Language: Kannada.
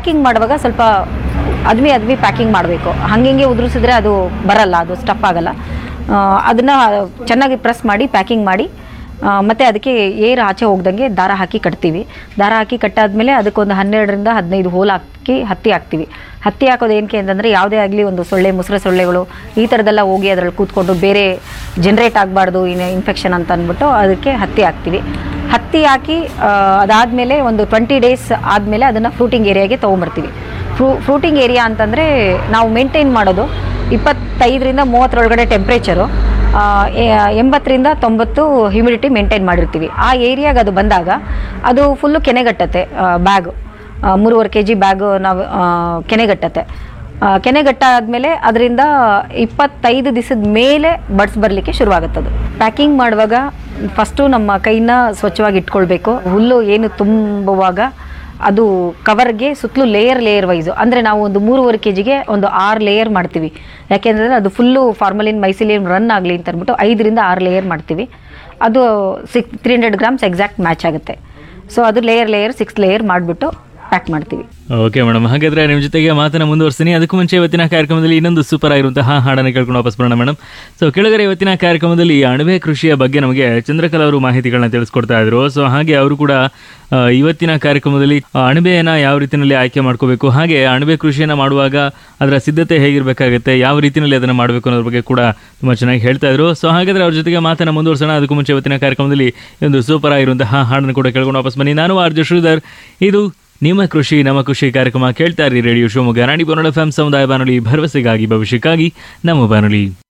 ಪ್ಯಾಕಿಂಗ್ ಮಾಡುವಾಗ ಸ್ವಲ್ಪ ಅದ್ಮಿ ಅದ್ಮಿ ಪ್ಯಾಕಿಂಗ್ ಮಾಡಬೇಕು ಹಂಗೆ ಉದುರಿಸಿದ್ರೆ ಅದು ಬರಲ್ಲ ಅದು ಸ್ಟಫ್ ಆಗಲ್ಲ ಆ, ಅದನ್ನ ಚೆನ್ನಾಗಿ ಪ್ರೆಸ್ ಮಾಡಿ ಪ್ಯಾಕಿಂಗ್ ಮಾಡಿ ಆ, ಮತ್ತೆ ಅದಕ್ಕೆ ಏರ್ ಆಚೆ ಹೋಗ್ದಂಗೆ ದಾರ ಹಾಕಿ ಕಟ್ತೀವಿ ದಾರ ಹಾಕಿ ಕಟ್ಟಾದ್ಮೇಲೆ ಅದಕ್ಕೊಂದು ಹನ್ನೆರಡರಿಂದ ಹದಿನೈದು ಹೋಲ್ ಹಾಕಿ ಹತ್ತಿ ಹಾಕ್ತೀವಿ ಹತ್ತಿ ಹಾಕೋದು ಏನಕ್ಕೆ ಅಂತಂದರೆ ಯಾವುದೇ ಆಗಲಿ ಒಂದು ಸೊಳ್ಳೆ ಮುಸ್ರೆ ಸೊಳ್ಳೆಗಳು ಈ ಥರದ್ದೆಲ್ಲ ಹೋಗಿ ಅದರಲ್ಲಿ ಕೂತ್ಕೊಂಡು ಬೇರೆ ಜನ್ರೇಟ್ ಆಗಬಾರ್ದು ಇನ್ನು ಇನ್ಫೆಕ್ಷನ್ ಅಂತ ಅಂದ್ಬಿಟ್ಟು ಅದಕ್ಕೆ ಹತ್ತಿ ಹಾಕ್ತೀವಿ ಹತ್ತಿ ಹಾಕಿ ಆ, ಅದಾದಮೇಲೆ ಒಂದು ಟ್ವೆಂಟಿ ಡೇಸ್ ಆದಮೇಲೆ ಅದನ್ನು ಫ್ರೂಟಿಂಗ್ ಏರಿಯಾಗೆ ತೊಗೊಂಬರ್ತೀವಿ ಫ್ರೂ ಫ್ರೂಟಿಂಗ್ ಏರಿಯಾ ಅಂತಂದರೆ ನಾವು ಮೇಂಟೈನ್ ಮಾಡೋದು ಇಪ್ಪತ್ತೈದರಿಂದ ಮೂವತ್ತರೊಳಗಡೆ ಟೆಂಪ್ರೇಚರು ಎಂಬತ್ತರಿಂದ ತೊಂಬತ್ತು ಹ್ಯುಮಿಡಿಟಿ ಮೇಂಟೈನ್ ಮಾಡಿರ್ತೀವಿ ಆ ಏರಿಯಾಗೆ ಅದು ಬಂದಾಗ ಅದು ಫುಲ್ಲು ಕೆನೆಗಟ್ಟತ್ತೆ ಬ್ಯಾಗು ಮೂರುವರೆ ಕೆ ಜಿ ಬ್ಯಾಗು ನಾವು ಆ, ಕೆನೆಗಟ್ಟತ್ತೆ ಆ, ಕೆನೆಗಟ್ಟಾದ್ಮೇಲೆ ಅದರಿಂದ ಇಪ್ಪತ್ತೈದು ದಿವಸದ ಮೇಲೆ ಬಡ್ಸ್ ಬರಲಿಕ್ಕೆ ಶುರುವಾಗುತ್ತದು ಪ್ಯಾಕಿಂಗ್ ಮಾಡುವಾಗ ಫಸ್ಟು ನಮ್ಮ ಕೈನ ಸ್ವಚ್ಛವಾಗಿ ಇಟ್ಕೊಳ್ಬೇಕು ಹುಲ್ಲು ಏನು ತುಂಬುವಾಗ ಅದು ಕವರ್ಗೆ ಸುತ್ತಲೂ ಲೇಯರ್ ಲೇಯರ್ ವೈಸು ಅಂದರೆ ನಾವು ಒಂದು ಮೂರುವರೆ ಕೆ ಜಿಗೆ ಒಂದು ಆರು ಲೇಯರ್ ಮಾಡ್ತೀವಿ ಯಾಕೆಂದರೆ ಅದು ಫುಲ್ಲು ಫಾರ್ಮಲಿನ್ ಮೈಸಿಲಿನ್ ರನ್ ಆಗಲಿ ಅಂತ ಅಂದ್ಬಿಟ್ಟು ಐದರಿಂದ ಆರು ಲೇಯರ್ ಮಾಡ್ತೀವಿ ಅದು six three hundred grams exact match ಆಗುತ್ತೆ ಸೊ ಅದು ಲೇಯರ್ ಲೇಯರ್ ಸಿಕ್ಸ್ ಲೇಯರ್ ಮಾಡಿಬಿಟ್ಟು ಪ್ಯಾಕ್ ಮಾಡ್ತೀವಿ ಓಕೆ ಮೇಡಮ್ ಹಾಗಾದ್ರೆ ನಿಮ್ಮ ಜೊತೆಗೆ ಮಾತನ್ನ ಮುಂದುವರ್ಸ್ತೀನಿ ಅದಕ್ಕೂ ಮುಂಚೆ ಇವತ್ತಿನ ಕಾರ್ಯಕ್ರಮದಲ್ಲಿ ಇನ್ನೊಂದು ಸೂಪರ್ ಆಗಿರುವಂತಹ ಹಾಡನ್ನು ಕೇಳ್ಕೊಂಡು ವಾಪಸ್ ಬರೋಣ ಮೇಡಮ್ ಸೊ ಕೆಳಗಡೆ ಇವತ್ತಿನ ಕಾರ್ಯಕ್ರಮದಲ್ಲಿ ಅಣಬೆ ಕೃಷಿಯ ಬಗ್ಗೆ ನಮಗೆ ಚಂದ್ರಕಲಾ ಅವರು ಮಾಹಿತಿಗಳನ್ನ ತಿಳಿಸ್ಕೊಡ್ತಾ ಇದ್ರು ಸೊ ಹಾಗೆ ಅವರು ಕೂಡ ಆ, ಇವತ್ತಿನ ಕಾರ್ಯಕ್ರಮದಲ್ಲಿ ಆ, ಅಣಬೆಯನ್ನ ಯಾವ ರೀತಿಯಲ್ಲಿ ಆಯ್ಕೆ ಮಾಡ್ಕೋಬೇಕು ಹಾಗೆ ಅಣಬೆ ಕೃಷಿಯನ್ನ ಮಾಡುವಾಗ ಅದರ ಸಿದ್ಧತೆ ಹೇಗಿರಬೇಕಾಗುತ್ತೆ ಯಾವ ರೀತಿಯಲ್ಲಿ ಅದನ್ನ ಮಾಡಬೇಕು ಅನ್ನೋದ್ರ ಬಗ್ಗೆ ಕೂಡ ತುಂಬಾ ಚೆನ್ನಾಗಿ ಹೇಳ್ತಾ ಇದ್ರು ಸೊ ಹಾಗಾದ್ರೆ ಅವ್ರ ಜೊತೆಗೆ ಮಾತನ್ನ ಮುಂದುವರ್ಸೋಣ ಅದಕ್ಕೂ ಮುಂಚೆ ಇವತ್ತಿನ ಕಾರ್ಯಕ್ರಮದಲ್ಲಿ ಈ ಒಂದು ಸೂಪರ್ ಆಗಿರುವಂತಹ ಹಾಡನ್ನು ಕೂಡ ಕೇಳ್ಕೊಂಡು ವಾಪಸ್ ಬನ್ನಿ ನಾನು ಆರ್ಜು ಶ್ರೀಧರ್ ಇದು ನಿಮ್ಮ ಕೃಷಿ ನಮ್ಮ ಕೃಷಿ ಕಾರ್ಯಕ್ರಮ ಕೇಳ್ತಾ ಇರಿ ರೇಡಿಯೋ ಶಿವಮೊಗ್ಗ ನಾಡಿ ಬಾನುಲಿ ಎಫ್ ಸಮುದಾಯ ಬಾನುಲಿ ಭರವಸೆಗಾಗಿ ಭವಿಷ್ಯಕ್ಕಾಗಿ ನಮ್ಮ ಬಾನುಲಿ